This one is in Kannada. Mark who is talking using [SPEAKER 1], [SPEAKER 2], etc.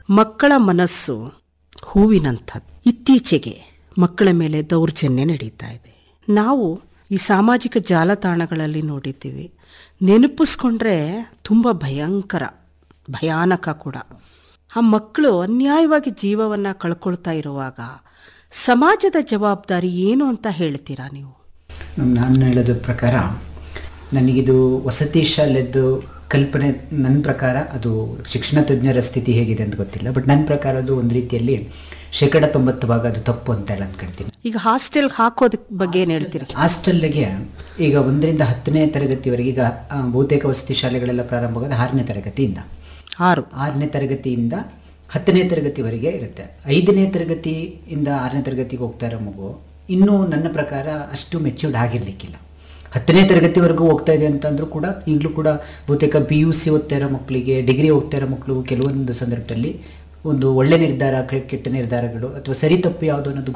[SPEAKER 1] ಮಕ್ಕಳ ಮನಸ್ಸು ಹೂವಿನಂಥದ್ದು ಇತ್ತೀಚೆಗೆ ಮಕ್ಕಳ ಮೇಲೆ ದೌರ್ಜನ್ಯ ನಡೀತಾ ಇದೆ ನಾವು ಈ ಸಾಮಾಜಿಕ ಜಾಲತಾಣಗಳಲ್ಲಿ ನೋಡಿದ್ದೀವಿ ನೆನಪಿಸ್ಕೊಂಡ್ರೆ ತುಂಬ ಭಯಂಕರ ಭಯಾನಕ ಕೂಡ ಆ ಮಕ್ಕಳು ಅನ್ಯಾಯವಾಗಿ ಜೀವವನ್ನು ಕಳ್ಕೊಳ್ತಾ ಇರುವಾಗ ಸಮಾಜದ ಜವಾಬ್ದಾರಿ ಏನು ಅಂತ ಹೇಳ್ತೀರಾ ನೀವು
[SPEAKER 2] ನಾನು ಹೇಳೋದ್ರ ಪ್ರಕಾರ ನನಗಿದು ವಸತಿ ಶಾಲೆದ್ದು ಕಲ್ಪನೆ ನನ್ನ ಪ್ರಕಾರ ಅದು ಶಿಕ್ಷಣ ತಜ್ಞರ ಸ್ಥಿತಿ ಹೇಗಿದೆ ಅಂತ ಗೊತ್ತಿಲ್ಲ ಬಟ್ ನನ್ನ ಪ್ರಕಾರ ಅದು ಒಂದು ರೀತಿಯಲ್ಲಿ ಶೇಕಡ ತೊಂಬತ್ತು ಭಾಗ ಅದು ತಪ್ಪು ಅಂತ ಹೇಳಿ ಅನ್ಕೊಳ್ತೀನಿ
[SPEAKER 1] ಈಗ ಹಾಸ್ಟೆಲ್ ಹಾಕೋದಕ್ಕೆ ಬಗ್ಗೆ ಏನು ಹೇಳ್ತೀರಿ
[SPEAKER 2] ಹಾಸ್ಟೆಲ್ಗೆ ಈಗ ಒಂದರಿಂದ ಹತ್ತನೇ ತರಗತಿವರೆಗೆ ಈಗ ಆ, ಬಹುತೇಕ ವಸತಿ ಶಾಲೆಗಳೆಲ್ಲ ಪ್ರಾರಂಭ ಆಗೋದು ಆರನೇ ತರಗತಿಯಿಂದ
[SPEAKER 1] ಆರು
[SPEAKER 2] ಆರನೇ ತರಗತಿಯಿಂದ ಹತ್ತನೇ ತರಗತಿವರೆಗೆ ಇರುತ್ತೆ ಐದನೇ ತರಗತಿಯಿಂದ ಆರನೇ ತರಗತಿಗೆ ಹೋಗ್ತಾ ಇರೋ ಮಗು ಇನ್ನೂ ನನ್ನ ಪ್ರಕಾರ ಅಷ್ಟು ಮೆಚ್ಯೂರ್ಡ್ ಆಗಿರ್ಲಿಕ್ಕಿಲ್ಲ ಹತ್ತನೇ ತರಗತಿವರೆಗೂ ಹೋಗ್ತಾ ಇದೆ ಅಂತಂದ್ರೂ ಕೂಡ ಈಗಲೂ ಕೂಡ ಬಹುತೇಕ ಪಿ ಯು ಸಿ ಓದ್ತಾ ಇರೋ ಮಕ್ಕಳಿಗೆ ಡಿಗ್ರಿ ಹೋಗ್ತಾ ಇರೋ ಮಕ್ಕಳು ಕೆಲವೊಂದು ಸಂದರ್ಭದಲ್ಲಿ ಒಂದು ಒಳ್ಳೆ ನಿರ್ಧಾರ ಕೆ- ಕೆಟ್ಟ ನಿರ್ಧಾರಗಳು ಅಥವಾ ಸರಿ ತಪ್ಪು ಯಾವುದು ಅನ್ನೋದು